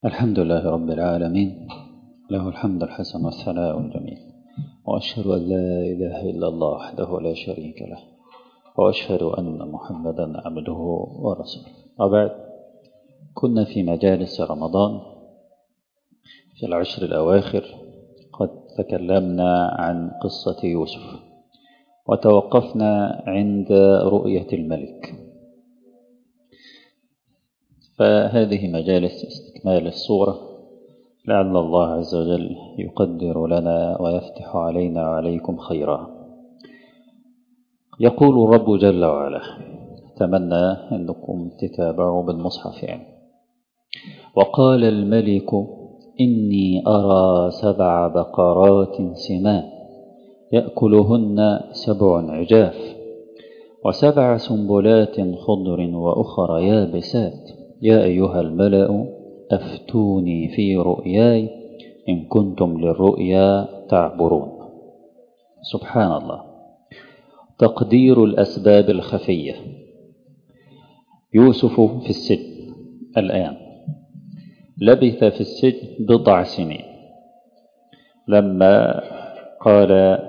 الحمد لله رب العالمين له الحمد الحسن والثناء الجميل وأشهد أن لا إله إلا الله وحده لا شريك له وأشهد أن محمدا عبده ورسوله وبعد كنا في مجالس رمضان في العشر الأواخر قد تكلمنا عن قصة يوسف وتوقفنا عند رؤية الملك فهذه مجالس استكمال الصورة لعل الله عز وجل يقدر لنا ويفتح علينا وعليكم خيرا يقول الرب جل وعلا أتمنى أنكم تتابعوا بالمصحف يعني وقال الملك إني أرى سبع بقرات سمان يأكلهن سبع عجاف وسبع سنبلات خضر وأخر يابسات يا أيها الملأ أفتوني في رؤياي إن كنتم للرؤيا تعبرون سبحان الله تقدير الأسباب الخفية يوسف في السجن الآن لبث في السجن بضع سنين لما قال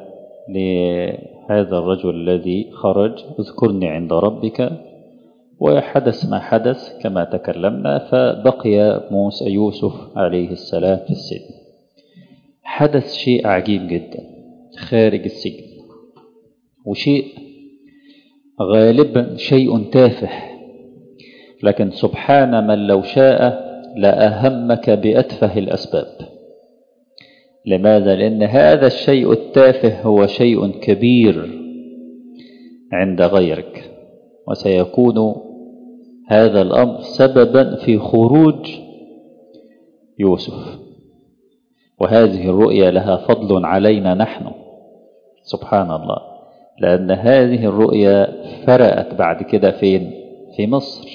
لهذا الرجل الذي خرج اذكرني عند ربك وحدث ما حدث كما تكلمنا فبقي موسى يوسف عليه السلام في السجن حدث شيء عجيب جدا خارج السجن وشيء غالبا شيء تافه لكن سبحان من لو شاء لأهمك بأتفه الأسباب لماذا؟ لأن هذا الشيء التافه هو شيء كبير عند غيرك وسيكون هذا الأمر سببا في خروج يوسف وهذه الرؤيا لها فضل علينا نحن سبحان الله لأن هذه الرؤيا فرأت بعد كده فين في مصر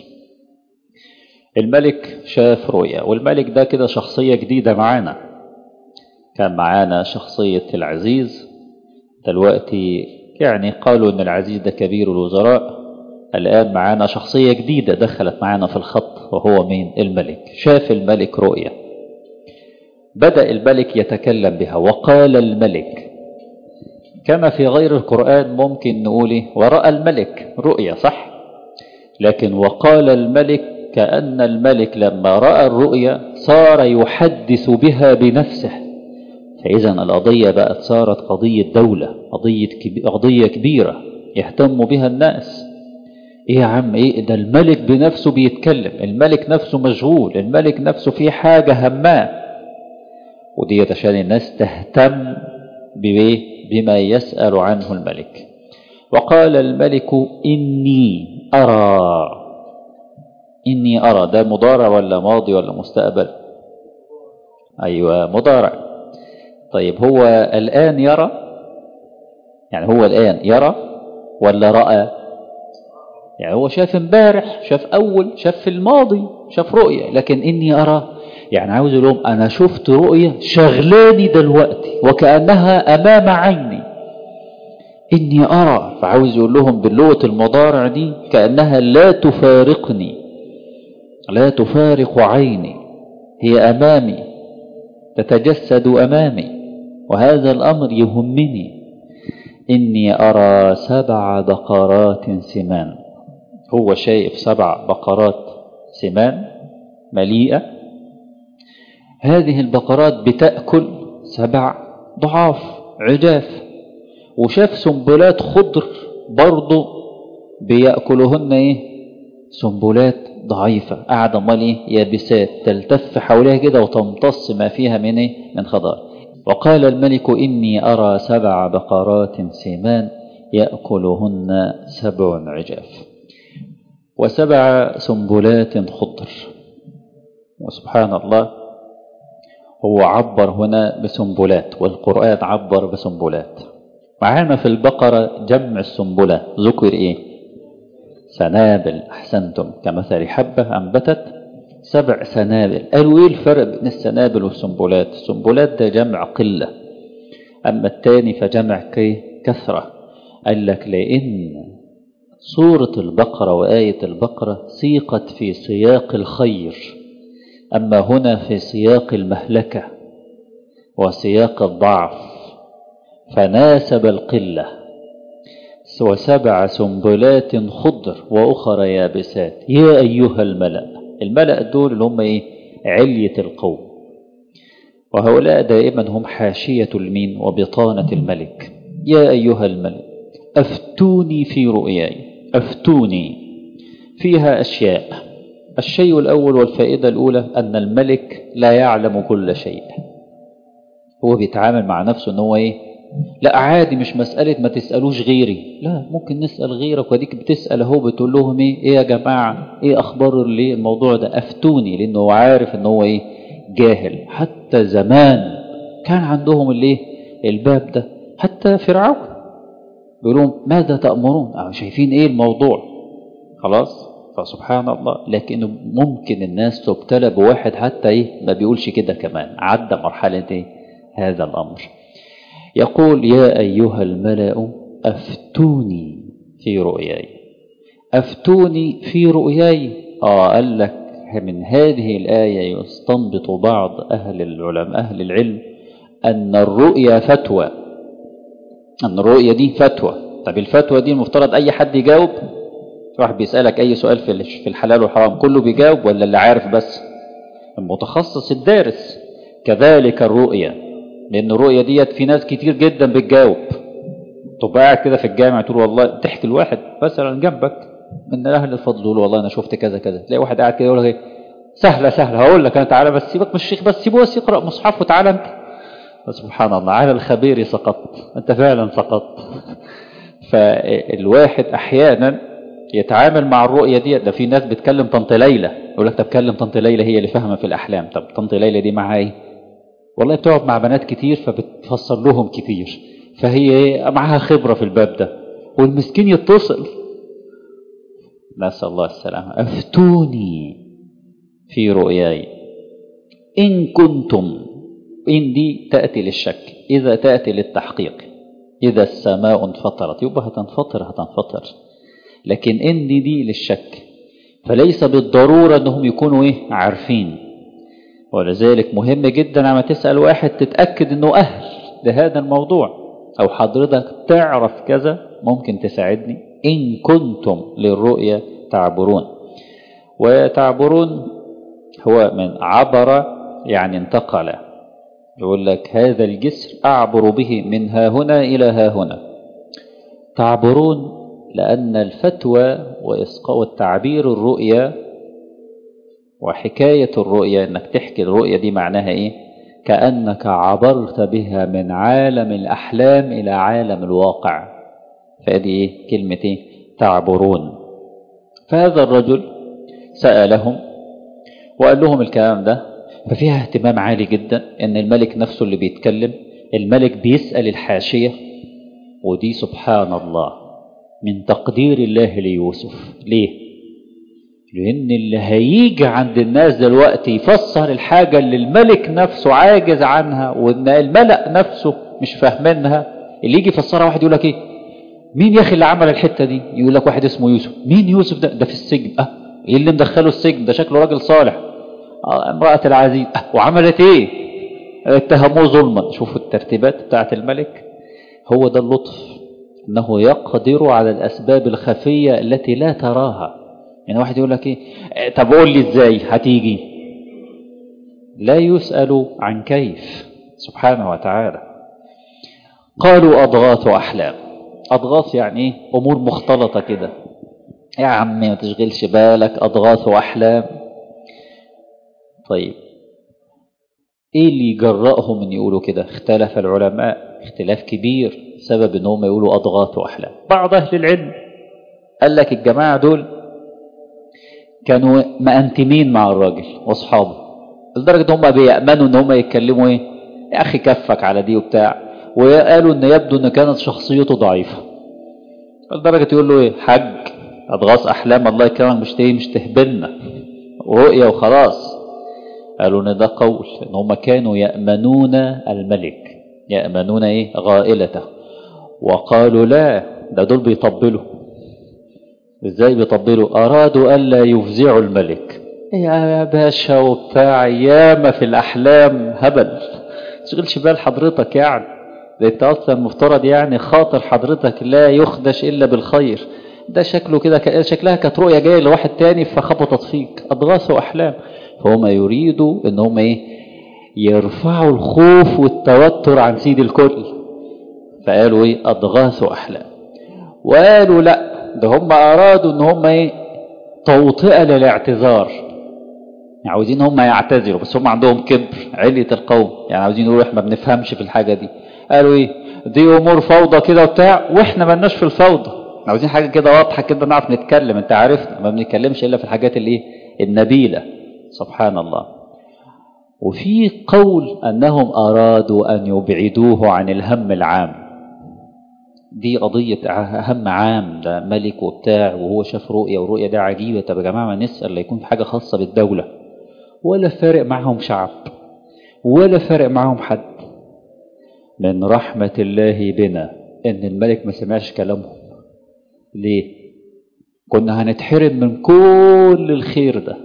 الملك شاف رؤيا والملك ده كده شخصية جديدة معانا كان معانا شخصية العزيز دلوقتي يعني قالوا ان العزيز ده كبير الوزراء الآن معانا شخصية جديدة دخلت معانا في الخط وهو مين الملك شاف الملك رؤيا بدأ الملك يتكلم بها وقال الملك كما في غير القرآن ممكن نقول ورأى الملك رؤيا صح لكن وقال الملك كأن الملك لما رأى الرؤيا صار يحدث بها بنفسه فإذا القضية بقت صارت قضية دولة قضية, قضية كبيرة يهتم بها الناس ايه يا عم ايه ده الملك بنفسه بيتكلم الملك نفسه مشغول الملك نفسه في حاجة هماه ودي عشان الناس تهتم بما يسأل عنه الملك وقال الملك إني أرى إني أرى ده مضارع ولا ماضي ولا مستقبل أيوة مضارع طيب هو الآن يرى يعني هو الآن يرى ولا رأى يعني هو شاف امبارح شاف أول شاف في الماضي شاف رؤية لكن إني أرى يعني عاوز لهم أنا شفت رؤية شغلاني دلوقتي وكأنها أمام عيني إني أرى فعاوز يقول لهم باللغة المضارع دي كأنها لا تفارقني لا تفارق عيني هي أمامي تتجسد أمامي وهذا الأمر يهمني إني أرى سبع بقرات سمان هو شايف سبع بقرات سمان مليئة هذه البقرات بتأكل سبع ضعاف عجاف وشاف سنبلات خضر برضه بيأكلهن ايه سنبلات ضعيفة قاعدة امال ايه يابسات تلتف حولها كده وتمتص ما فيها من ايه من خضار وقال الملك إني أرى سبع بقرات سمان يأكلهن سبع عجاف وسبع سنبلات خضر وسبحان الله هو عبر هنا بسنبلات والقرآن عبر بسنبلات معانا في البقرة جمع السنبلة ذكر ايه سنابل أحسنتم كمثل حبة أنبتت سبع سنابل قالوا ايه الفرق بين السنابل والسنبلات السنبلات ده جمع قلة أما الثاني فجمع كي كثرة قال لك لأن سورة البقرة وآية البقرة سيقت في سياق الخير أما هنا في سياق المهلكة وسياق الضعف فناسب القلة وسبع سنبلات خضر وأخرى يابسات يا أيها الملأ الملأ دول اللي هم إيه علية القوم وهؤلاء دائما هم حاشية المين وبطانة الملك يا أيها الملك أفتوني في رؤياي أفتوني فيها أشياء الشيء الأول والفائدة الأولى أن الملك لا يعلم كل شيء هو بيتعامل مع نفسه أنه إيه لا عادي مش مسألة ما تسألوش غيري لا ممكن نسأل غيرك وديك بتسأل اهو بتقول لهم ايه ايه يا جماعة ايه اخبار اللي الموضوع ده افتوني لانه هو عارف ان هو ايه جاهل حتى زمان كان عندهم الايه الباب ده حتى فرعون بيقول لهم ماذا تأمرون أو شايفين ايه الموضوع خلاص فسبحان الله لكن ممكن الناس تبتلى بواحد حتى ايه ما بيقولش كده كمان عدى مرحلة ايه هذا الأمر يقول يا أيها الملأ أفتوني في رؤياي أفتوني في رؤياي آه قال لك من هذه الآية يستنبط بعض أهل العلماء أهل العلم أن الرؤيا فتوى أن الرؤيا دي فتوى طب الفتوى دي المفترض أي حد يجاوب واحد بيسألك أي سؤال في الحلال والحرام كله بيجاوب ولا اللي عارف بس المتخصص الدارس كذلك الرؤيا لأن الرؤية ديت في ناس كتير جدا بتجاوب تبقى قاعد كده في الجامع تقول والله تحكي لواحد مثلا جنبك من أهل الفضل يقول والله أنا شفت كذا كذا تلاقي واحد قاعد كده يقول لك ايه سهلة سهلة هقول لك أنا تعالى بس سيبك من الشيخ بس سيبه بس يقرأ مصحف وتعالى أنت سبحان الله على الخبير سقطت أنت فعلا سقطت فالواحد أحيانا يتعامل مع الرؤية دي ده في ناس بتكلم طنط ليلى يقول لك طب كلم طنط ليلى هي اللي فاهمة في الأحلام طب طنط ليلى دي معاها ايه والله بتقعد مع بنات كتير فبتفسر لهم كتير فهي معاها خبرة في الباب ده والمسكين يتصل نسأل الله السلامة أفتوني في رؤياي إن كنتم إن دي تأتي للشك إذا تأتي للتحقيق إذا السماء انفطرت يبقى هتنفطر هتنفطر لكن إن دي, دي للشك فليس بالضرورة أنهم يكونوا إيه عارفين ولذلك مهم جدا لما تسأل واحد تتأكد أنه أهل لهذا الموضوع أو حضرتك تعرف كذا ممكن تساعدني إن كنتم للرؤية تعبرون وتعبرون هو من عبر يعني انتقل يقول لك هذا الجسر أعبر به من ها هنا إلى ها هنا تعبرون لأن الفتوى وإسقاء التعبير الرؤية وحكاية الرؤية أنك تحكي الرؤية دي معناها إيه كأنك عبرت بها من عالم الأحلام إلى عالم الواقع فهذه إيه كلمة إيه تعبرون فهذا الرجل سألهم وقال لهم الكلام ده ففيها اهتمام عالي جدا ان الملك نفسه اللي بيتكلم الملك بيسأل الحاشية ودي سبحان الله من تقدير الله ليوسف ليه لان اللي هيجي عند الناس دلوقتي يفسر الحاجة اللي الملك نفسه عاجز عنها وان الملأ نفسه مش فاهمينها اللي يجي يفسرها واحد يقول لك ايه مين يا اخي اللي عمل الحتة دي يقول لك واحد اسمه يوسف مين يوسف ده ده في السجن اه ايه اللي مدخله السجن ده شكله راجل صالح امرأة العزيز أه وعملت ايه اتهموه ظلما شوفوا الترتيبات بتاعت الملك هو ده اللطف انه يقدر على الاسباب الخفية التي لا تراها يعني واحد يقول لك ايه طب قول لي ازاي هتيجي لا يسأل عن كيف سبحانه وتعالى قالوا اضغاث احلام اضغاث يعني ايه امور مختلطة كده يا عمي ما تشغلش بالك اضغاث احلام طيب ايه اللي يجرأهم ان يقولوا كده اختلف العلماء اختلاف كبير سبب ان هم يقولوا اضغاث واحلام بعض اهل العلم قال لك الجماعة دول كانوا مأنتمين مع الراجل واصحابه لدرجة ان هم بيأمنوا ان هم يتكلموا ايه يا اخي كفك على دي وبتاع وقالوا ان يبدو ان كانت شخصيته ضعيفة لدرجة يقول له ايه حج اضغاث احلام الله يكرمك مش تيه مش تهبلنا رؤية وخلاص قالوا ان ده قول ان هم كانوا يأمنون الملك يأمنون ايه غائلته وقالوا لا ده دول بيطبلوا ازاي بيطبلوا ارادوا الا يفزعوا الملك يا باشا وبتاع ياما في الأحلام هبل تشغلش بال حضرتك يعني ده انت اصلا مفترض يعني خاطر حضرتك لا يخدش الا بالخير ده شكله كده شكلها كانت رؤيه جايه لواحد تاني فخبطت فيك اضغاث واحلام فهم يريدوا ان هم ايه يرفعوا الخوف والتوتر عن سيد الكل فقالوا ايه اضغاث احلام وقالوا لا ده هم ارادوا ان هم ايه توطئه للاعتذار يعني عاوزين هم يعتذروا بس هم عندهم كبر علية القوم يعني عاوزين يقولوا احنا ما بنفهمش في الحاجة دي قالوا ايه دي امور فوضى كده وبتاع واحنا مالناش في الفوضى عاوزين حاجة كده واضحة كده نعرف نتكلم انت عارفنا ما بنتكلمش الا في الحاجات اللي النبيلة سبحان الله وفي قول انهم ارادوا ان يبعدوه عن الهم العام دي قضية هم عام ده ملك وبتاع وهو شاف رؤية والرؤية ده عجيبة طب يا جماعة ما نسأل لا يكون في حاجة خاصة بالدولة ولا فارق معهم شعب ولا فارق معهم حد من رحمة الله بنا ان الملك ما سمعش كلامهم ليه كنا هنتحرم من كل الخير ده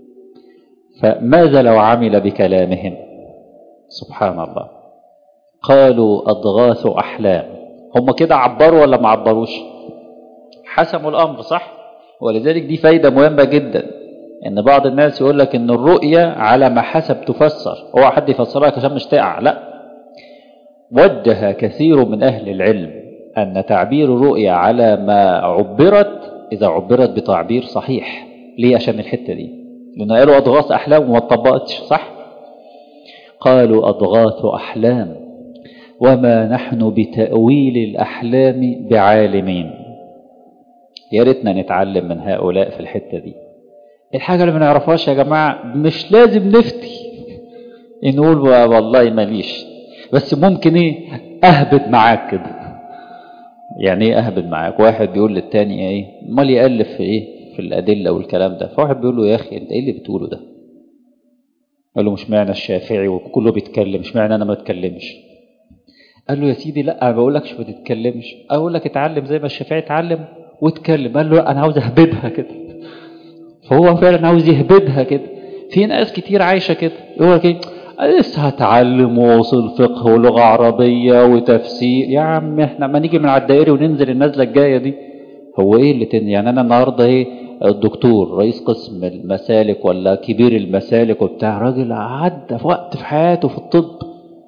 فماذا لو عمل بكلامهم سبحان الله قالوا أضغاث أحلام هم كده عبروا ولا ما عبروش حسموا الأمر صح ولذلك دي فايدة مهمة جدا ان بعض الناس يقول لك ان الرؤية على ما حسب تفسر هو حد يفسرها عشان مش تقع لا وجه كثير من أهل العلم أن تعبير الرؤيا على ما عبرت إذا عبرت بتعبير صحيح ليه عشان الحتة دي لأنه قالوا أضغاث أحلام وما اتطبقتش صح قالوا أضغاث أحلام وما نحن بتأويل الأحلام بعالمين يا ريتنا نتعلم من هؤلاء في الحتة دي الحاجة اللي ما نعرفهاش يا جماعة مش لازم نفتي نقول والله ماليش بس ممكن ايه اهبط معاك كده يعني ايه اهبط معاك واحد بيقول للتاني ايه امال يالف في ايه في الادله والكلام ده فواحد بيقول له يا اخي انت ايه اللي بتقوله ده قال له مش معنى الشافعي وكله بيتكلم مش معنى انا ما اتكلمش قال له يا سيدي لا ما بقولكش ما تتكلمش اقول لك اتعلم زي ما الشافعي اتعلم واتكلم قال له لا انا عاوز اهبدها كده فهو فعلا عاوز يهبدها كده في ناس كتير عايشه كده يقول لك ايه لسه هتعلم واصل فقه ولغة عربية وتفسير يا عم احنا ما نيجي من على الدائري وننزل النزلة الجاية دي هو ايه اللي تن... يعني انا النهاردة ايه الدكتور رئيس قسم المسالك ولا كبير المسالك وبتاع راجل عدى في وقت في حياته في الطب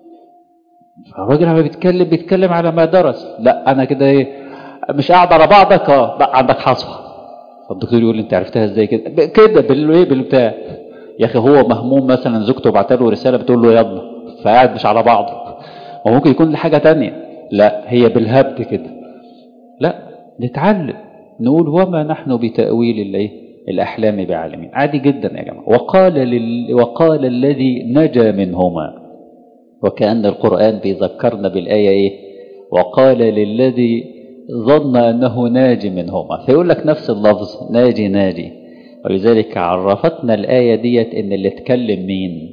فالراجل لما بيتكلم بيتكلم على ما درس لا انا كده ايه مش قاعد على بعضك اه لا عندك حصوة فالدكتور يقول لي انت عرفتها ازاي كده كده بالايه بالبتاع يا اخي هو مهموم مثلا زوجته بعت له رساله بتقول له يلا فقاعد مش على بعضه وممكن يكون لحاجه تانية لا هي بالهبد كده لا نتعلم نقول وما نحن بتاويل الايه الاحلام بعالمين عادي جدا يا جماعه وقال لل... وقال الذي نجا منهما وكأن القرآن بيذكرنا بالآية إيه وقال للذي ظن أنه ناجي منهما فيقول لك نفس اللفظ ناجي ناجي ولذلك عرفتنا الآية ديت إن اللي اتكلم مين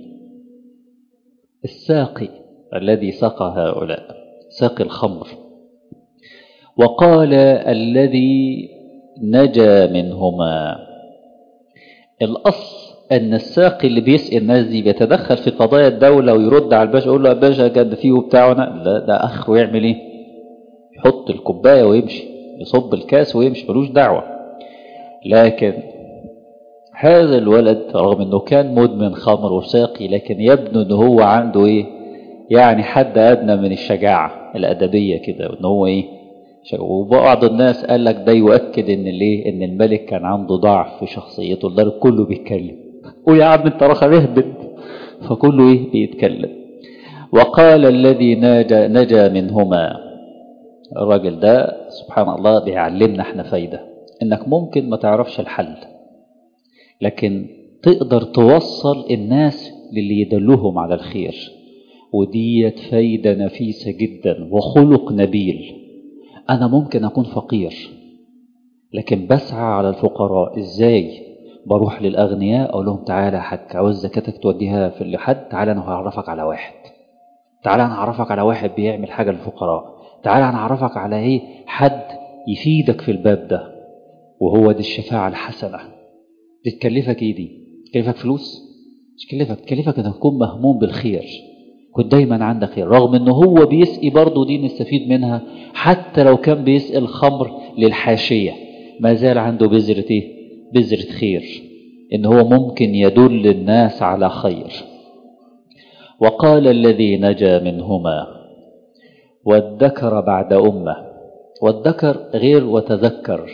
الساقي الذي سقى هؤلاء ساقي الخمر وقال الذي نجا منهما الأصل أن الساقي اللي بيسقي الناس دي بيتدخل في قضايا الدولة ويرد على الباشا يقول له يا باشا قد فيه وبتاعنا لا ده أخره يعمل إيه يحط الكوباية ويمشي يصب الكاس ويمشي ملوش دعوة لكن هذا الولد رغم انه كان مدمن خمر وساقي لكن يبدو ان هو عنده ايه يعني حد ادنى من الشجاعة الادبية كده ان هو ايه وبعض الناس قال لك ده يؤكد ان الايه ان الملك كان عنده ضعف في شخصيته لدرجه كله بيتكلم قول يا عم انت رخا اهبط فكله ايه بيتكلم وقال الذي نجا نجا منهما الراجل ده سبحان الله بيعلمنا احنا فايده انك ممكن ما تعرفش الحل لكن تقدر توصل الناس للي يدلهم على الخير وديت فايدة نفيسة جدا وخلق نبيل أنا ممكن أكون فقير لكن بسعى على الفقراء إزاي بروح للأغنياء أقول لهم تعالى يا حاج عاوز زكاتك توديها في لحد تعالى أنا هعرفك على واحد تعالى أنا هعرفك على واحد بيعمل حاجة للفقراء تعالى أنا هعرفك على إيه حد يفيدك في الباب ده وهو دي الشفاعة الحسنة بتكلفك ايه دي تكلفك فلوس مش تكلفك تكلفك انك تكون مهموم بالخير كنت دايما عندك خير رغم انه هو بيسقي برضه دي نستفيد منها حتى لو كان بيسقي الخمر للحاشية ما زال عنده بذرة ايه بذرة خير ان هو ممكن يدل الناس على خير وقال الذي نجا منهما وادكر بعد أمة والذكر غير وتذكر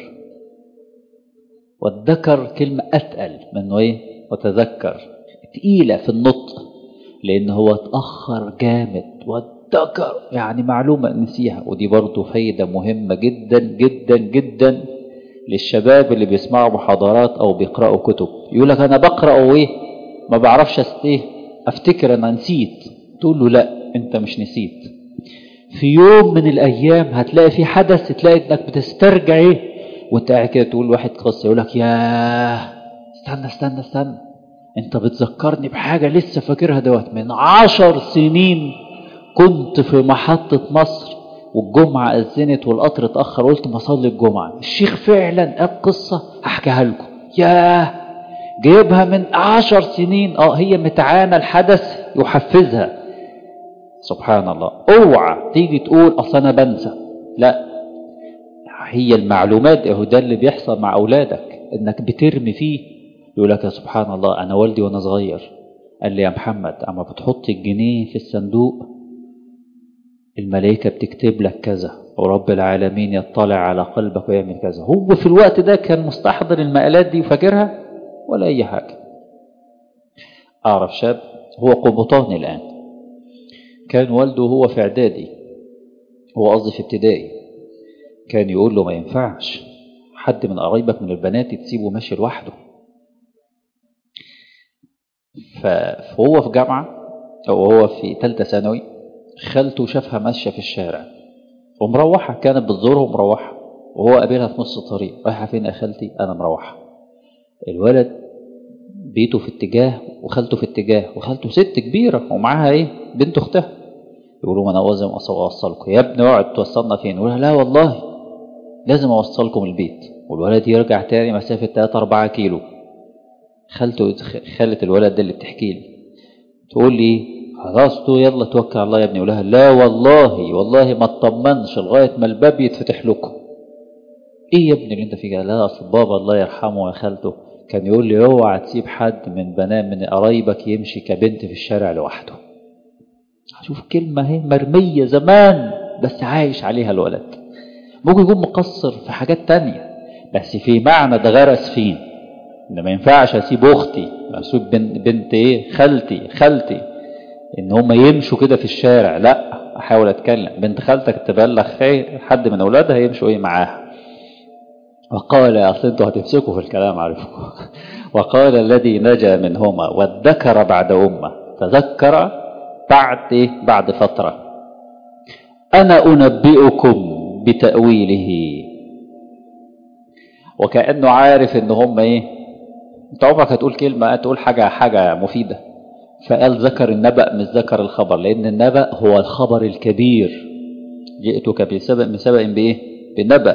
والذكر كلمة أتقل من إيه وتذكر تقيلة في النطق لأن هو اتأخر جامد والذكر يعني معلومة نسيها ودي برضو فايدة مهمة جدا جدا جدا للشباب اللي بيسمعوا محاضرات أو بيقرأوا كتب يقول لك أنا بقرأ وإيه ما بعرفش ايه أفتكر أنا نسيت تقول له لا أنت مش نسيت في يوم من الأيام هتلاقي في حدث تلاقي إنك بتسترجع إيه وأنت قاعد كده تقول واحد قصة يقول لك ياه استنى استنى استنى أنت بتذكرني بحاجة لسه فاكرها دوت من عشر سنين كنت في محطة مصر والجمعة أذنت والقطر اتأخر قلت ما أصلي الجمعة الشيخ فعلا قال قصة هحكيها لكم ياه جايبها من عشر سنين اه هي متعانة الحدث يحفزها سبحان الله اوعى تيجي تقول اصل انا بنسى لا هي المعلومات اهو ده اللي بيحصل مع اولادك انك بترمي فيه يقول لك يا سبحان الله انا والدي وانا صغير قال لي يا محمد اما بتحط الجنيه في الصندوق الملائكه بتكتب لك كذا ورب العالمين يطلع على قلبك ويعمل كذا هو في الوقت ده كان مستحضر المقالات دي وفاكرها ولا اي حاجه اعرف شاب هو قبطاني الان كان والده هو في اعدادي هو قصدي في ابتدائي كان يقول له ما ينفعش حد من قرايبك من البنات تسيبه ماشي لوحده فهو في جامعة أو هو في ثالثة ثانوي خالته شافها ماشية في الشارع ومروحة كانت بتزوره ومروحة وهو قابلها في نص الطريق رايحة فين يا خالتي أنا مروحة الولد بيته في اتجاه وخالته في اتجاه وخالته ست كبيرة ومعاها ايه بنت اختها يقولوا انا لازم اوصلكم يا ابني اقعد توصلنا فين يقول لا والله لازم اوصلكم البيت والولد يرجع تاني مسافة 3 4 كيلو خالته خالة الولد ده اللي بتحكي لي تقول لي خلاص تو يلا توكل على الله يا ابني يقول لها لا والله والله ما اطمنش لغاية ما الباب يتفتح لكم ايه يا ابني اللي انت فيه لا اصل بابا الله يرحمه يا خالته كان يقول لي اوعى تسيب حد من بنات من قرايبك يمشي كبنت في الشارع لوحده شوف كلمة هي مرمية زمان بس عايش عليها الولد ممكن يكون مقصر في حاجات تانية بس في معنى ده غرس فيه ان ما ينفعش اسيب اختي اسيب بنت, بنت ايه خالتي خالتي ان هم يمشوا كده في الشارع لا احاول اتكلم بنت خالتك تبلغ خير حد من اولادها يمشوا ايه معاها وقال اصل انتوا هتمسكوا في الكلام عارفكم وقال الذي نجا منهما وادكر بعد امه تذكر بعد إيه؟ بعد فتره انا انبئكم بتاويله وكانه عارف ان هم ايه انت عمرك هتقول كلمه هتقول حاجه حاجه مفيده فقال ذكر النبأ مش ذكر الخبر لأن النبأ هو الخبر الكبير جئتك بسبب من سبأ بإيه؟ بنبأ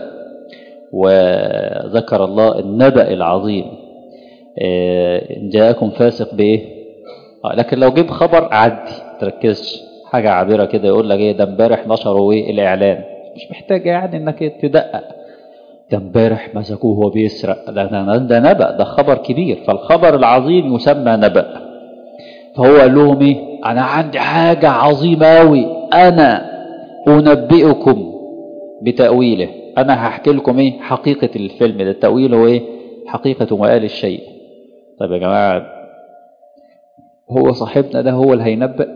وذكر الله النبأ العظيم إن جاءكم فاسق بإيه؟ لكن لو جيب خبر عدي تركزش حاجة عابرة كده يقول لك إيه ده امبارح نشروا إيه الإعلان مش محتاج يعني إنك تدقق ده امبارح مسكوه وهو بيسرق ده, ده, ده نبأ ده خبر كبير فالخبر العظيم يسمى نبأ فهو قال لهم ايه انا عندي حاجة عظيمة اوي انا انبئكم بتأويله انا هحكي لكم ايه حقيقة الفيلم ده التأويل هو ايه حقيقة وقال الشيء طيب يا جماعة هو صاحبنا ده هو اللي هينبأ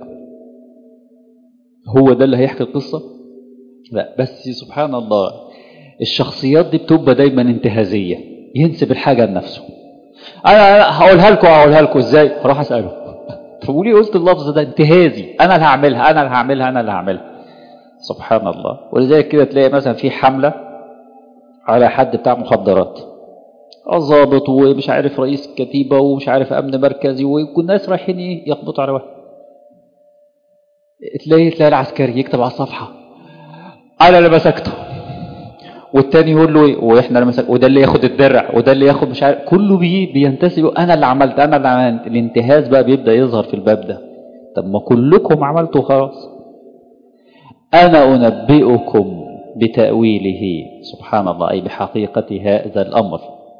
هو ده اللي هيحكي القصة لا بس سبحان الله الشخصيات دي بتبقى دايما انتهازية ينسب الحاجة لنفسه انا هقولها لكم هقولها لكم ازاي راح اساله فقولي قلت اللفظ ده انتهازي انا اللي هعملها انا اللي هعملها انا اللي هعملها سبحان الله ولذلك كده تلاقي مثلا في حملة على حد بتاع مخدرات ضابط ومش عارف رئيس كتيبة ومش عارف امن مركزي والناس رايحين ايه يقبضوا على واحد تلاقي تلاقي العسكري يكتب على الصفحة انا اللي مسكته والتاني يقول له ايه واحنا مسك وده اللي ياخد الدرع وده اللي ياخد مش عارف كله بي بينتسب انا اللي عملت انا اللي عملت الانتهاز بقى بيبدا يظهر في الباب ده طب ما كلكم عملتوا خلاص انا انبئكم بتاويله سبحان الله اي بحقيقه هذا الامر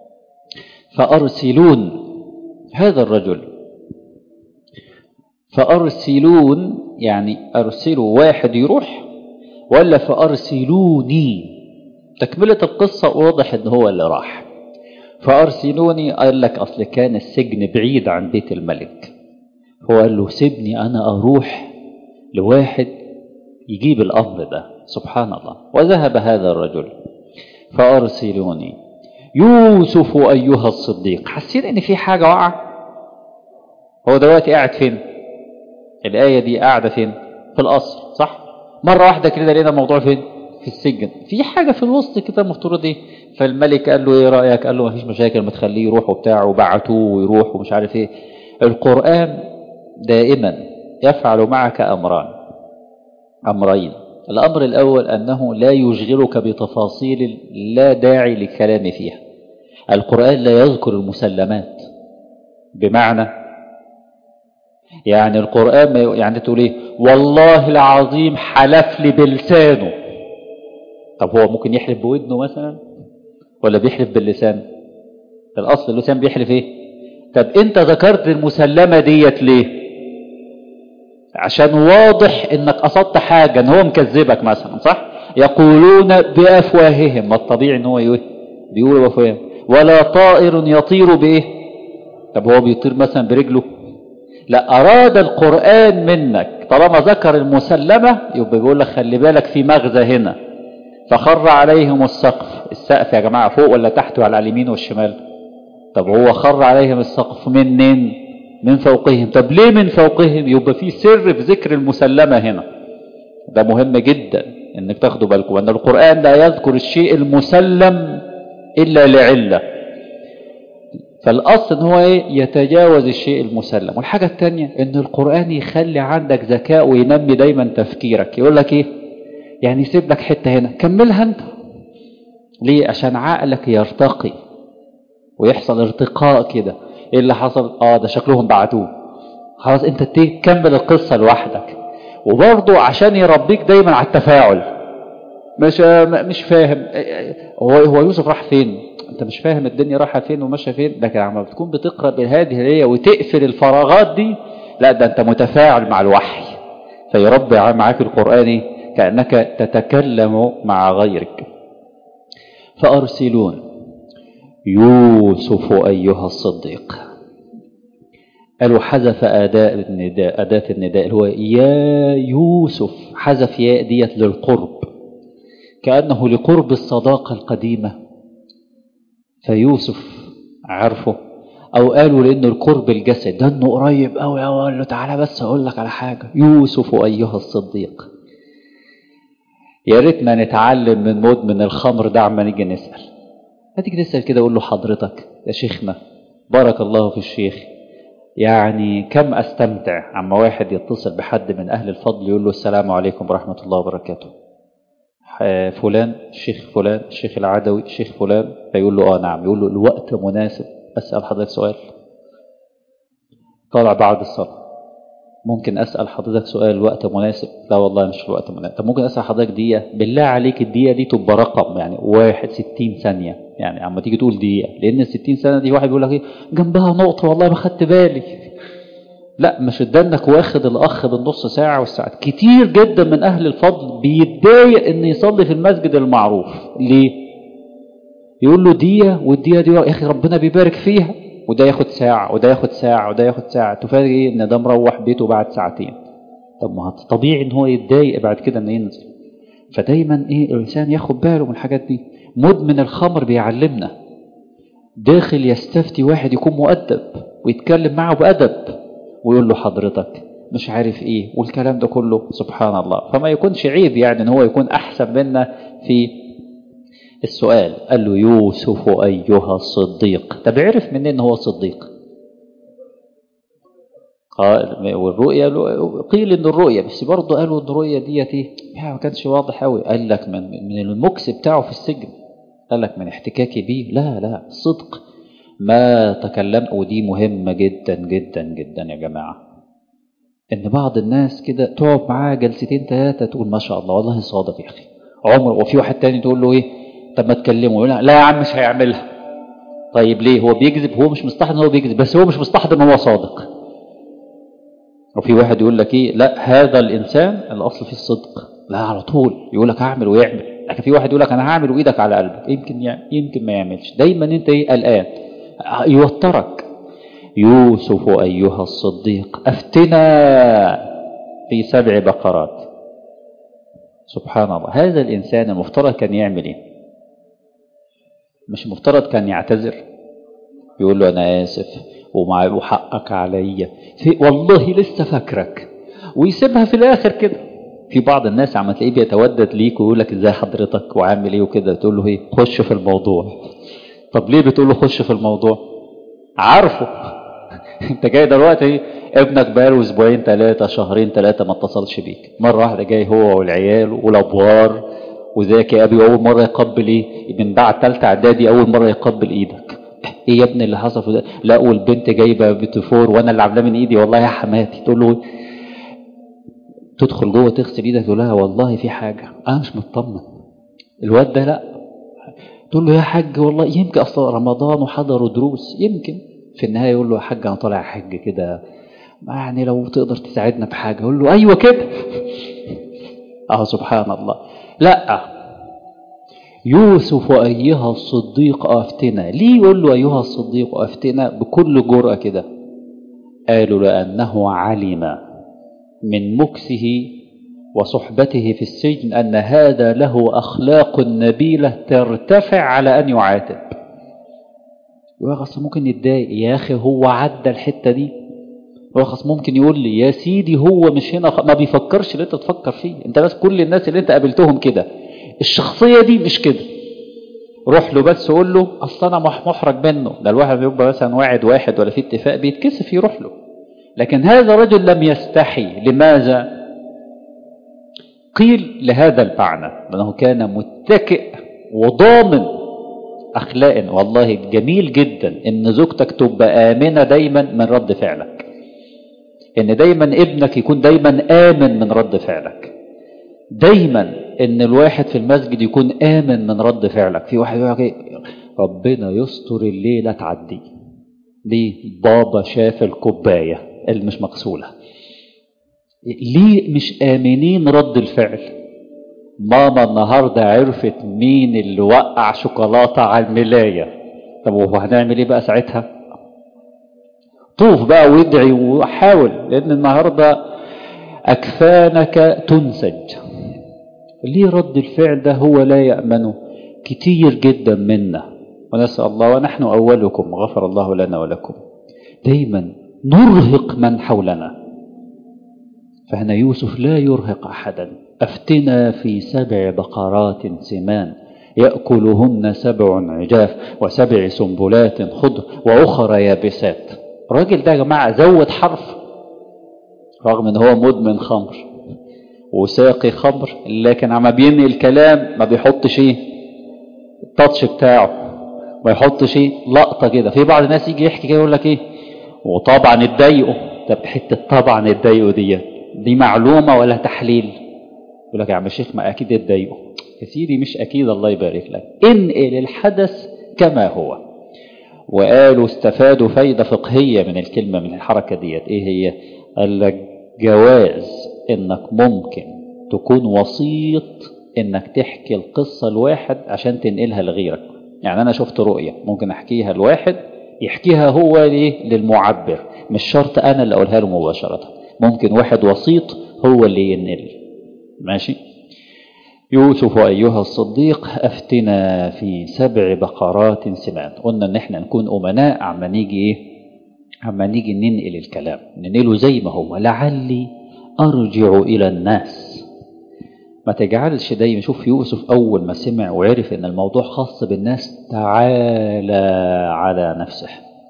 فارسلون هذا الرجل فارسلون يعني ارسلوا واحد يروح ولا فارسلوني تكملة القصة واضح ان هو اللي راح فأرسلوني قال لك أصل كان السجن بعيد عن بيت الملك هو قال له سيبني أنا أروح لواحد يجيب الأمر ده سبحان الله وذهب هذا الرجل فأرسلوني يوسف أيها الصديق حسين إن في حاجة وقع هو دلوقتي قاعد فين الآية دي قاعدة فين في القصر صح مرة واحدة كده لقينا الموضوع فين في السجن في حاجة في الوسط كده المفترض ايه فالملك قال له ايه رأيك قال له مفيش مشاكل ما تخليه يروح وبتاع وبعتوه ويروح ومش عارف ايه القرآن دائما يفعل معك أمران أمرين الأمر الأول أنه لا يشغلك بتفاصيل لا داعي للكلام فيها القرآن لا يذكر المسلمات بمعنى يعني القرآن ما يعني تقول ايه والله العظيم حلف لي بلسانه طب هو ممكن يحلف بودنه مثلا ولا بيحلف باللسان الاصل اللسان بيحلف ايه طب انت ذكرت المسلمه ديت ليه عشان واضح انك قصدت حاجه ان هو مكذبك مثلا صح يقولون بافواههم ما الطبيعي ان هو ايه بيقول بافواههم ولا طائر يطير بايه طب هو بيطير مثلا برجله لا اراد القران منك طالما ذكر المسلمه يبقى بيقول لك خلي بالك في مغزى هنا فخر عليهم السقف السقف يا جماعة فوق ولا تحت ولا على اليمين والشمال طب هو خر عليهم السقف منين من فوقهم طب ليه من فوقهم يبقى في سر في ذكر المسلمة هنا ده مهم جدا انك تاخدوا بالكم ان القرآن لا يذكر الشيء المسلم الا لعلة فالاصل ان هو ايه يتجاوز الشيء المسلم والحاجة الثانية ان القرآن يخلي عندك ذكاء وينمي دايما تفكيرك يقول لك ايه يعني يسيب لك حتة هنا كملها انت ليه عشان عقلك يرتقي ويحصل ارتقاء كده ايه اللي حصل اه ده شكلهم بعتوه خلاص انت تكمل القصة لوحدك وبرضه عشان يربيك دايما على التفاعل مش مش فاهم هو هو يوسف راح فين انت مش فاهم الدنيا رايحه فين وماشيه فين لكن عم بتكون بتقرا بهذه هي وتقفل الفراغات دي لا ده انت متفاعل مع الوحي فيربي معاك القرآن كأنك تتكلم مع غيرك فأرسلون يوسف أيها الصديق قالوا حذف أداء النداء أداة النداء اللي هو يا يوسف حذف ياء ديت للقرب كأنه لقرب الصداقة القديمة فيوسف عرفه أو قالوا لأنه القرب الجسد ده إنه قريب أوي أوي قال له تعالى بس أقول لك على حاجة يوسف أيها الصديق يا ريتنا نتعلم من مدمن الخمر ده عما نيجي نسأل هتيجي تسأل كده أقول له حضرتك يا شيخنا بارك الله في الشيخ يعني كم أستمتع عما واحد يتصل بحد من أهل الفضل يقول له السلام عليكم ورحمة الله وبركاته فلان الشيخ فلان الشيخ العدوي الشيخ فلان فيقول له آه نعم يقول له الوقت مناسب أسأل حضرتك سؤال طالع بعد الصلاة ممكن أسأل حضرتك سؤال الوقت مناسب لا والله مش الوقت مناسب طب ممكن أسأل حضرتك دقيقة بالله عليك الدقيقة دي تبقى رقم يعني واحد ستين ثانية يعني عما تيجي تقول دقيقة لأن الستين ثانية دي واحد بيقول لك إيه جنبها نقطة والله ما خدت بالي لا مش ادانك واخد الأخ بالنص ساعة والساعة كتير جدا من أهل الفضل بيتضايق إن يصلي في المسجد المعروف ليه؟ يقول له دقيقة والدقيقة دي يا أخي ربنا بيبارك فيها وده ياخد ساعة وده ياخد ساعة وده ياخد ساعة تفاجئ ايه ان ده مروح بيته بعد ساعتين طب ما طبيعي ان هو يتضايق بعد كده انه ينزل فدايما ايه الانسان ياخد باله من الحاجات دي مدمن الخمر بيعلمنا داخل يستفتي واحد يكون مؤدب ويتكلم معه بأدب ويقول له حضرتك مش عارف ايه والكلام ده كله سبحان الله فما يكونش عيب يعني ان هو يكون احسن منا في السؤال قال له يوسف أيها الصديق طب عرف منين ان هو صديق قال والرؤيا قيل ان الرؤيا بس برضه قالوا ان الرؤيا ديت ايه ما كانش واضح قوي قال لك من من المكس بتاعه في السجن قال لك من احتكاكي بيه لا لا صدق ما تكلم ودي مهمة جدا جدا جدا يا جماعة ان بعض الناس كده تقعد معاه جلستين ثلاثة تقول ما شاء الله والله صادق يا اخي عمر وفي واحد تاني تقول له ايه طب ما تكلمه يقول لا يا عم مش هيعملها طيب ليه هو بيكذب هو مش مستحضر ان هو بيكذب بس هو مش مستحضر ان هو صادق وفي واحد يقول لك ايه لا هذا الانسان الاصل فيه الصدق لا على طول يقول لك هعمل ويعمل لكن في واحد يقول لك انا هعمل وايدك على قلبك يمكن يعني يمكن ما يعملش دايما انت ايه قلقان يوترك يوسف ايها الصديق افتنا في سبع بقرات سبحان الله هذا الانسان المفترض كان يعمل ايه مش مفترض كان يعتذر يقول له انا اسف ومع وحقك عليا والله لسه فاكرك ويسيبها في الاخر كده في بعض الناس عم تلاقيه بيتودد ليك ويقول لك ازاي حضرتك وعامل ايه وكده تقول له ايه خش في الموضوع طب ليه بتقول له خش في الموضوع عارفه انت جاي دلوقتي ايه ابنك بقاله اسبوعين ثلاثه شهرين ثلاثه ما اتصلش بيك مره واحده جاي هو والعيال والابوار وذاك يا ابي اول مره يقبل ايه من بعد ثالثه اعدادي اول مره يقبل ايدك ايه يا ابني اللي حصل في ده لا والبنت جايبه بتفور وانا اللي عاملاه من ايدي والله يا حماتي تقول له تدخل جوه تغسل ايدك تقول لها والله في حاجه انا مش مطمن الواد ده لا تقول له يا حاج والله يمكن اصلا رمضان وحضروا دروس يمكن في النهايه يقول له يا حاج انا طالع حج كده يعني لو تقدر تساعدنا بحاجه يقول له ايوه كده اه سبحان الله لا يوسف ايها الصديق افتنا ليه يقول له ايها الصديق افتنا بكل جرأه كده قالوا لانه علم من مكسه وصحبته في السجن أن هذا له أخلاق نبيلة ترتفع على أن يعاتب ويغص ممكن يتضايق يا أخي هو عدى الحتة دي ويغص ممكن يقول لي يا سيدي هو مش هنا ما بيفكرش اللي انت تفكر فيه انت بس كل الناس اللي انت قابلتهم كده الشخصية دي مش كده روح له بس قول له اصل انا محرج منه ده الواحد بيبقى مثلا واعد واحد ولا في اتفاق بيتكسف يروح له لكن هذا رجل لم يستحي لماذا قيل لهذا المعنى لأنه كان متكئ وضامن أخلاق والله جميل جدا إن زوجتك تبقى آمنة دايما من رد فعلك إن دايما ابنك يكون دايما آمن من رد فعلك دايما إن الواحد في المسجد يكون آمن من رد فعلك في واحد يقول ربنا يستر الليلة تعدي ليه بابا شاف الكوباية اللي مش مغسوله ليه مش آمنين رد الفعل ماما النهاردة عرفت مين اللي وقع شوكولاتة على الملاية طب وهنعمل ايه بقى ساعتها طوف بقى وادعي وحاول لان النهاردة اكفانك تنسج ليه رد الفعل ده هو لا يأمنه كتير جدا منا ونسأل الله ونحن أولكم غفر الله لنا ولكم دايما نرهق من حولنا فهنا يوسف لا يرهق أحدا أفتنا في سبع بقرات سمان يأكلهن سبع عجاف وسبع سنبلات خضر وأخرى يابسات الراجل ده يا جماعة زود حرف رغم ان هو مدمن خمر وساقي خمر لكن عم بينقل الكلام ما بيحطش ايه التاتش بتاعه ما يحطش ايه لقطه كده في بعض الناس يجي يحكي كده يقول لك ايه وطبعا اتضايقوا طب حته طبعا اتضايقوا ديت دي معلومة ولا تحليل يقول لك يا عم الشيخ ما أكيد اتضايقوا يا سيدي مش أكيد الله يبارك لك انقل الحدث كما هو وقالوا استفادوا فايدة فقهية من الكلمة من الحركة ديت ايه هي قال لك جواز انك ممكن تكون وسيط انك تحكي القصة لواحد عشان تنقلها لغيرك يعني انا شفت رؤية ممكن احكيها لواحد يحكيها هو ليه للمعبر مش شرط انا اللي اقولها له مباشرة ممكن واحد وسيط هو اللي ينقل ماشي يوسف أيها الصديق أفتنا في سبع بقرات سمان قلنا إن إحنا نكون أمناء عما نيجي إيه عما نيجي ننقل الكلام ننقله زي ما هو لعلي أرجع إلى الناس ما تجعلش دايما شوف يوسف أول ما سمع وعرف إن الموضوع خاص بالناس تعالى على نفسه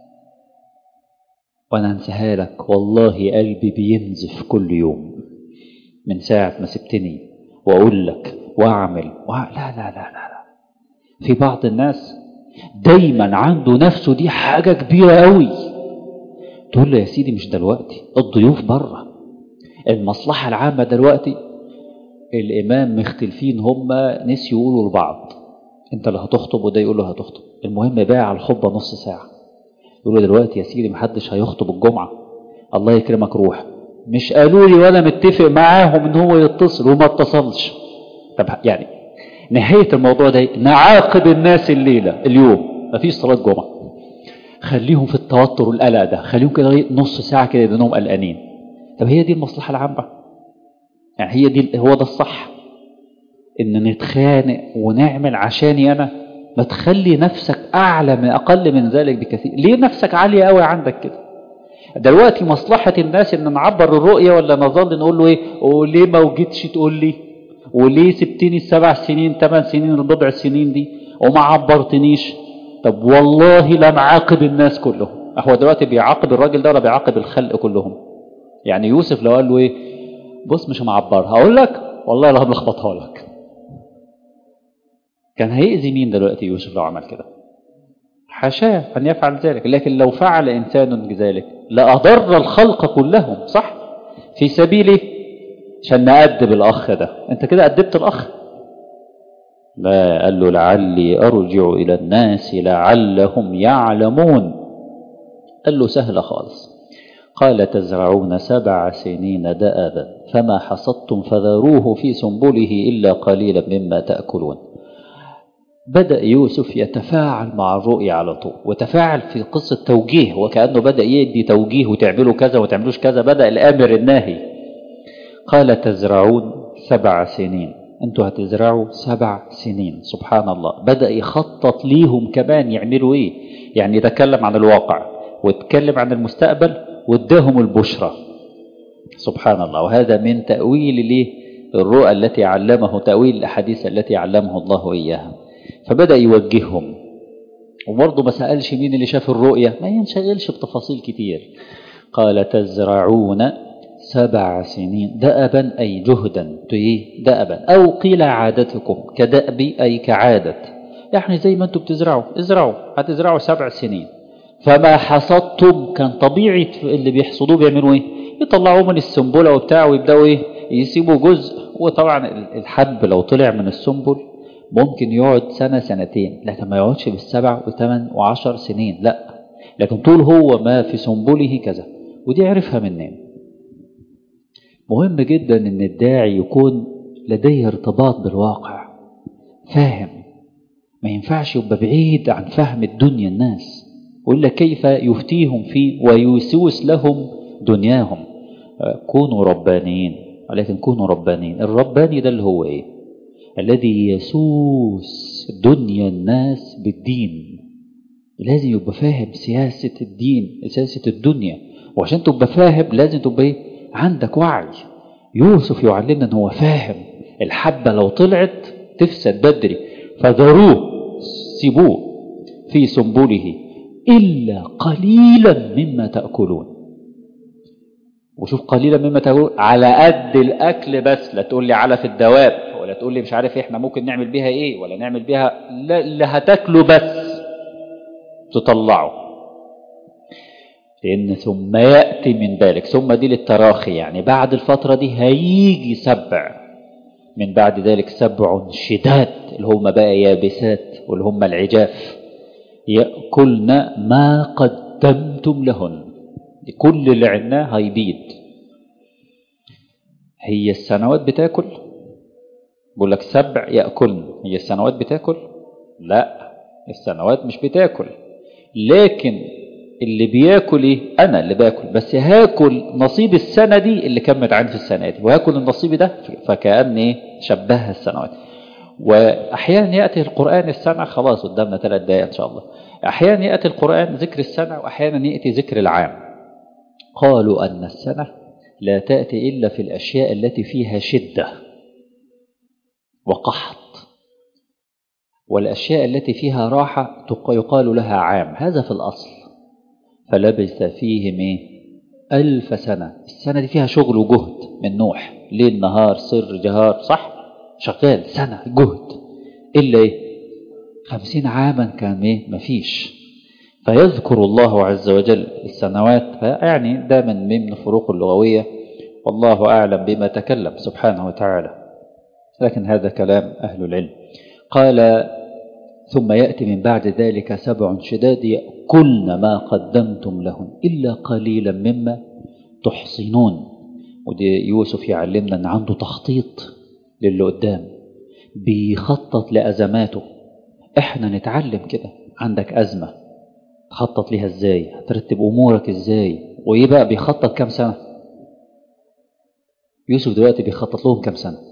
وانا انساها لك والله قلبي بينزف كل يوم من ساعة ما سبتني واقول لك واعمل وع... لا لا لا لا لا في بعض الناس دايما عنده نفسه دي حاجة كبيرة قوي تقول له يا سيدي مش دلوقتي الضيوف بره المصلحة العامة دلوقتي الإمام مختلفين هما نسيوا يقولوا لبعض انت اللي هتخطب وده يقول له هتخطب المهم بقى على الخطبة نص ساعة يقول له دلوقتي يا سيدي محدش هيخطب الجمعة الله يكرمك روح مش قالوا لي وانا متفق معاهم ان هو يتصل وما اتصلش طب يعني نهاية الموضوع ده نعاقب الناس الليلة اليوم مفيش صلاة جمعة خليهم في التوتر والقلق ده خليهم كده نص ساعة كده يدنهم قلقانين طب هي دي المصلحة العامة يعني هي دي هو ده الصح ان نتخانق ونعمل عشاني انا ما تخلي نفسك اعلى من اقل من ذلك بكثير ليه نفسك عالية قوي عندك كده دلوقتي مصلحة الناس ان نعبر الرؤية ولا نظل نقول له ايه وليه ما وجدتش تقول لي وليه سبتني السبع سنين ثمان سنين البضع سنين دي وما عبرتنيش طب والله لا معاقب الناس كلهم هو دلوقتي بيعاقب الراجل ده ولا بيعاقب الخلق كلهم يعني يوسف لو قال له ايه بص مش معبرها هقول لك والله لا هنلخبطها لك كان هيأذي مين دلوقتي يوسف لو عمل كده حاشاه أن يفعل ذلك لكن لو فعل إنسان ذلك لأضر الخلق كلهم صح في سبيله عشان نأدب الأخ ده أنت كده أدبت الأخ لا قال له لعلي أرجع إلى الناس لعلهم يعلمون قال له سهلة خالص قال تزرعون سبع سنين دأبا فما حصدتم فذروه في سنبله إلا قليلا مما تأكلون بدأ يوسف يتفاعل مع الرؤية على طول وتفاعل في قصة توجيه وكأنه بدأ يدي توجيه وتعملوا كذا وتعملوش كذا بدأ الآمر الناهي قال تزرعون سبع سنين انتوا هتزرعوا سبع سنين سبحان الله بدأ يخطط ليهم كمان يعملوا ايه يعني يتكلم عن الواقع ويتكلم عن المستقبل واداهم البشرى سبحان الله وهذا من تأويل ليه الرؤى التي علمه تأويل الأحاديث التي علمه الله إياها فبدأ يوجههم وبرضه ما سألش مين اللي شاف الرؤية ما ينشغلش بتفاصيل كتير قال تزرعون سبع سنين دأبا أي جهدا دأبا أو قيل عادتكم كدأب أي كعادة يعني زي ما انتم بتزرعوا ازرعوا هتزرعوا سبع سنين فما حصدتم كان طبيعي اللي بيحصدوه بيعملوا ايه يطلعوه من السنبلة وبتاع ويبدأوا ايه يسيبوا جزء وطبعا الحب لو طلع من السنبل ممكن يقعد سنة سنتين لكن ما يقعدش بالسبع وثمان وعشر سنين لا لكن طول هو ما في سنبله كذا ودي عرفها منين مهم جدا ان الداعي يكون لديه ارتباط بالواقع فاهم ما ينفعش يبقى بعيد عن فهم الدنيا الناس وإلا كيف يفتيهم فيه ويسوس لهم دنياهم كونوا ربانيين ولكن كونوا ربانيين الرباني ده اللي هو ايه الذي يسوس دنيا الناس بالدين لازم يبقى فاهم سياسة الدين سياسة الدنيا وعشان تبقى فاهم لازم تبقى ايه عندك وعي يوسف يعلمنا ان هو فاهم الحبة لو طلعت تفسد بدري فذروه سيبوه في سنبله إلا قليلا مما تأكلون وشوف قليلا مما تأكلون على قد الأكل بس لا تقول لي على في الدواب ولا تقول لي مش عارف احنا ممكن نعمل بيها ايه ولا نعمل بيها لا اللي هتاكله بس تطلعه لأن ثم يأتي من ذلك ثم دي للتراخي يعني بعد الفترة دي هيجي سبع من بعد ذلك سبع شداد اللي هم بقى يابسات واللي هم العجاف يأكلن ما قدمتم لهن كل اللي عندنا هيبيد هي السنوات بتاكل بقول لك سبع يأكلن هي السنوات بتاكل لا السنوات مش بتاكل لكن اللي بياكل ايه انا اللي باكل بس هاكل نصيب السنه دي اللي كان متعين في السنه دي وهاكل النصيب ده فكأن ايه شبهها السنوات واحيانا ياتي القران السنه خلاص قدامنا ثلاث دقائق ان شاء الله احيانا ياتي القران ذكر السنه واحيانا ياتي ذكر العام قالوا ان السنه لا تاتي الا في الاشياء التي فيها شده وقحط والاشياء التي فيها راحه يقال لها عام هذا في الاصل فلبث فيهم ايه ألف سنة السنة دي فيها شغل وجهد من نوح ليل نهار سر جهار صح شغال سنة جهد إلا إيه خمسين عاما كان ايه مفيش فيذكر الله عز وجل السنوات يعني ده من من الفروق اللغوية والله أعلم بما تكلم سبحانه وتعالى لكن هذا كلام أهل العلم قال ثم يأتي من بعد ذلك سبع شداد يأكلن ما قدمتم لهن إلا قليلا مما تحصنون ودي يوسف يعلمنا أن عنده تخطيط للي قدام بيخطط لأزماته احنا نتعلم كده عندك أزمة تخطط ليها ازاي هترتب أمورك ازاي وإيه بقى بيخطط كام سنة يوسف دلوقتي بيخطط لهم كام سنة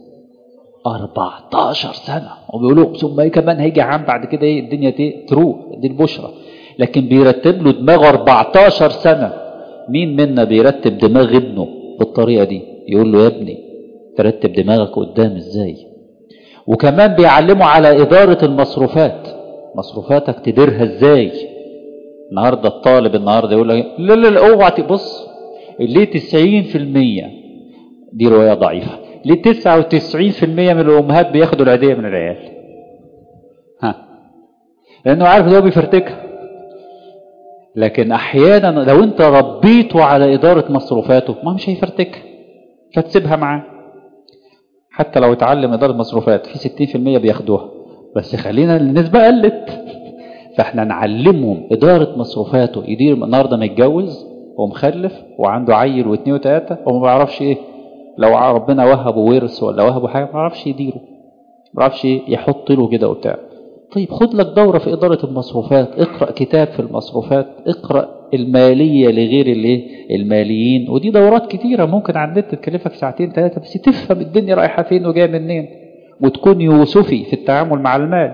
14 سنة وبيقولوا ثم ايه كمان هيجي عام بعد كده ايه الدنيا دي تروح دي البشرة لكن بيرتب له دماغه 14 سنة مين منا بيرتب دماغ ابنه بالطريقة دي يقول له يا ابني ترتب دماغك قدام ازاي وكمان بيعلمه على إدارة المصروفات مصروفاتك تديرها ازاي النهاردة الطالب النهاردة يقول لك لا لا لا اوعى تبص ليه 90% دي رواية ضعيفة ليه 99% من الأمهات بياخدوا العيدية من العيال ها لأنه عارف ده بيفرتكها لكن أحيانا لو أنت ربيته على إدارة مصروفاته ما مش هيفرتكها فتسيبها معاه حتى لو اتعلم إدارة مصروفات في 60% بياخدوها بس خلينا النسبة قلت فاحنا نعلمهم إدارة مصروفاته يدير النهارده متجوز ومخلف وعنده عيل واثنين وثلاثة وما بيعرفش ايه لو ربنا وهبه ورث ولا وهبه حاجة ما بيعرفش يديره ما بيعرفش يحط له كده وبتاع طيب خد لك دورة في إدارة المصروفات اقرأ كتاب في المصروفات اقرأ المالية لغير الايه الماليين ودي دورات كتيرة ممكن على النت تكلفك ساعتين ثلاثة بس تفهم الدنيا رايحة فين وجاية منين وتكون يوسفي في التعامل مع المال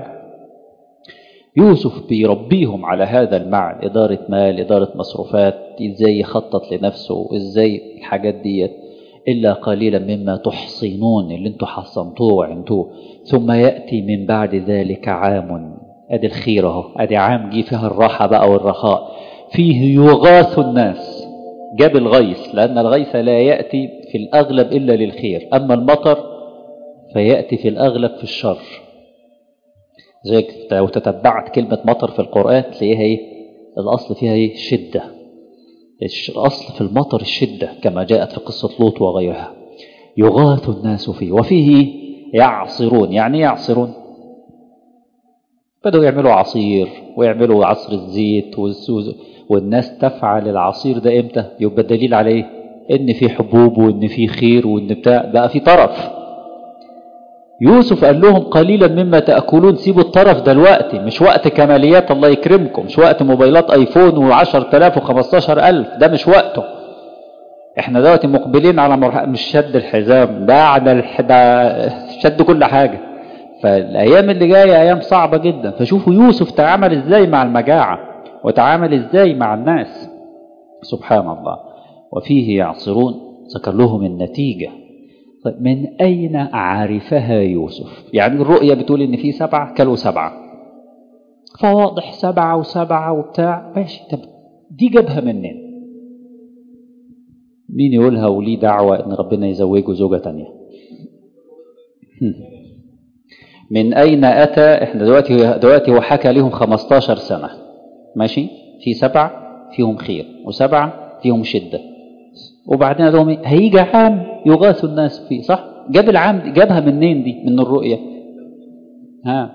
يوسف بيربيهم على هذا المعنى إدارة مال إدارة مصروفات إزاي يخطط لنفسه إزاي الحاجات ديت إلا قليلا مما تحصنون اللي انتوا حصنتوه وعنتوه ثم يأتي من بعد ذلك عام أدي الخير اهو أدي عام جه فيها الراحة بقى والرخاء فيه يغاث الناس جاب الغيث لأن الغيث لا يأتي في الأغلب إلا للخير أما المطر فيأتي في الأغلب في الشر زي لو تتبعت كلمة مطر في القرآن تلاقيها ايه الأصل فيها ايه شدة الأصل في المطر الشدة كما جاءت في قصة لوط وغيرها يغاث الناس فيه وفيه يعصرون يعني يعصرون بدأوا يعملوا عصير ويعملوا عصر الزيت والناس تفعل العصير ده امتى يبقى دليل عليه ان في حبوب وان في خير وان بتاع بقى في طرف يوسف قال لهم قليلا مما تأكلون سيبوا الطرف دلوقتي مش وقت كماليات الله يكرمكم مش وقت موبايلات ايفون وعشر تلاف وخمستاشر ألف ده مش وقته احنا دلوقتي مقبلين على مرحلة مش شد الحزام بعد الح... شد كل حاجة فالأيام اللي جاية أيام صعبة جدا فشوفوا يوسف تعامل ازاي مع المجاعة وتعامل ازاي مع الناس سبحان الله وفيه يعصرون ذكر لهم النتيجة طيب من أين عرفها يوسف يعني الرؤية بتقول إن في سبعة كلوا سبعة فواضح سبعة وسبعة وبتاع ماشي طب دي جابها منين مين يقولها وليه دعوة إن ربنا يزوجه زوجة تانية من أين أتى إحنا دلوقتي دلوقتي هو حكى لهم 15 سنة ماشي في سبعة فيهم خير وسبعة فيهم شدة وبعدين قال لهم هيجي عام يغاث الناس فيه صح جاب العام جابها منين دي من الرؤية ها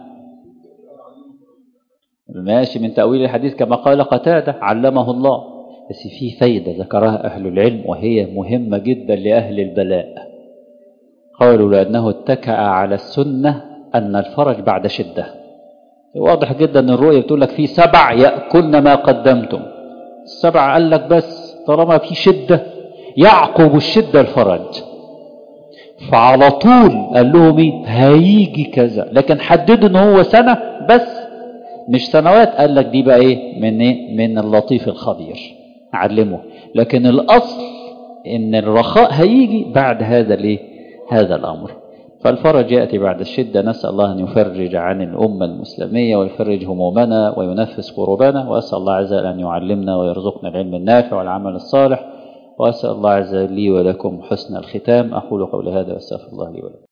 ماشي من تأويل الحديث كما قال قتادة علمه الله بس في فايدة ذكرها أهل العلم وهي مهمة جدا لأهل البلاء قالوا لأنه اتكأ على السنة أن الفرج بعد شدة واضح جدا أن الرؤية بتقول لك في سبع يأكلن ما قدمتم السبع قال لك بس طالما في شدة يعقب الشدة الفرج فعلى طول قال لهم ايه هيجي كذا لكن حددوا ان هو سنة بس مش سنوات قال لك دي بقى ايه من ايه من اللطيف الخبير علمه لكن الاصل ان الرخاء هيجي بعد هذا الايه هذا الامر فالفرج يأتي بعد الشدة نسأل الله أن يفرج عن الأمة المسلمية ويفرج همومنا وينفس كروبنا وأسأل الله عز وجل أن يعلمنا ويرزقنا العلم النافع والعمل الصالح وأسأل الله عز وجل لي ولكم حسن الختام أقول قولي هذا وأستغفر الله لي ولكم